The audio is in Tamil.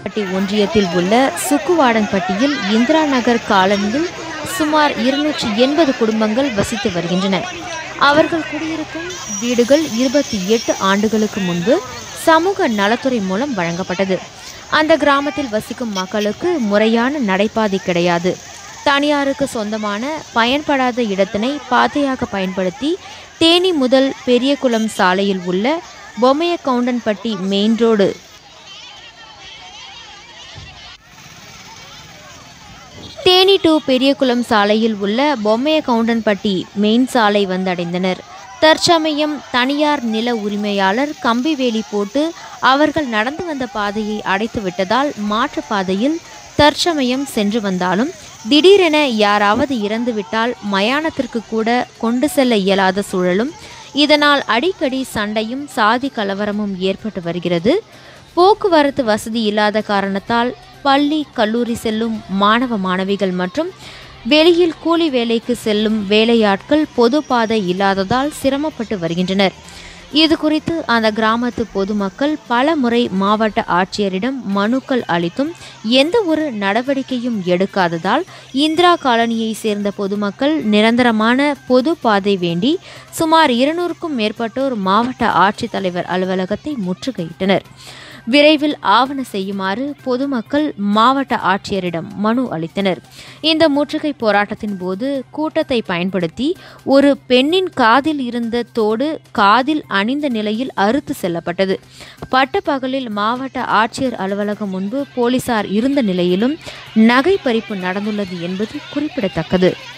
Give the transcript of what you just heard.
பட்டி ஒன்றியத்தில் உள்ள சுக்குவாடன்பட்டியில் இந்திரா நகர் காலனியில் சுமார் இருநூற்றி எண்பது குடும்பங்கள் வசித்து வருகின்றன அவர்கள் குடியிருக்கும் வீடுகள் இருபத்தி எட்டு ஆண்டுகளுக்கு முன்பு சமூக நலத்துறை மூலம் வழங்கப்பட்டது அந்த கிராமத்தில் வசிக்கும் மக்களுக்கு முறையான நடைபாதை கிடையாது தனியாருக்கு சொந்தமான பயன்படாத இடத்தினை பாதையாக பயன்படுத்தி தேனி முதல் பெரியகுளம் சாலையில் உள்ள Bommaiya Goundanpatti main road Theni to Periyakulam சாலையில் உள்ள பொம்மைய கவுண்டன்பட்டி மெயின் சாலை வந்தடைந்தனர் தற்சமயம் தனியார் நில உரிமையாளர் கம்பிவேலி போட்டு அவர்கள் நடந்து வந்த பாதையை அடைத்து விட்டதால் மாற்று பாதையில் தற்சமயம் சென்று வந்தாலும் திடீரென யாராவது இறந்துவிட்டால் மயானத்திற்கு கூட கொண்டு செல்ல இயலாத சூழலும் இதனால் அடிக்கடி சண்டையும் சாதி கலவரமும் ஏற்பட்டு வருகிறது போக்குவரத்து வசதி இல்லாத காரணத்தால் பள்ளி கல்லூரி செல்லும் மாணவ மாணவிகள் மற்றும் வெளியில் கூலி வேலைக்கு செல்லும் வேலையாட்கள் பொது பாதை இல்லாததால் சிரமப்பட்டு வருகின்றனர் இது குறித்து அந்த கிராமத்து பொதுமக்கள் பல முறை மாவட்ட ஆட்சியரிடம் மனுக்கள் அளித்தும் எந்த ஒரு நடவடிக்கையும் எடுக்காததால் இந்திரா காலனியை சேர்ந்த பொதுமக்கள் நிரந்தரமான பொது பாதை வேண்டி சுமார் இருநூறுக்கும் மேற்பட்டோர் மாவட்ட ஆட்சித்தலைவர் அலுவலகத்தை முற்றுகையிட்டனர் விரைவில் ஆவண செய்யுமாறு பொதுமக்கள் மாவட்ட ஆட்சியரிடம் மனு அளித்தனர் இந்த முற்றுகை போராட்டத்தின் போது கூட்டத்தை பயன்படுத்தி ஒரு பெண்ணின் காதில் இருந்த தோடு காதில் அணிந்த நிலையில் அறுத்து செல்லப்பட்டது பட்டப்பகலில் மாவட்ட ஆட்சியர் அலுவலகம் முன்பு போலீசார் இருந்த நிலையிலும் நகை பறிப்பு நடந்துள்ளது என்பது குறிப்பிடத்தக்கது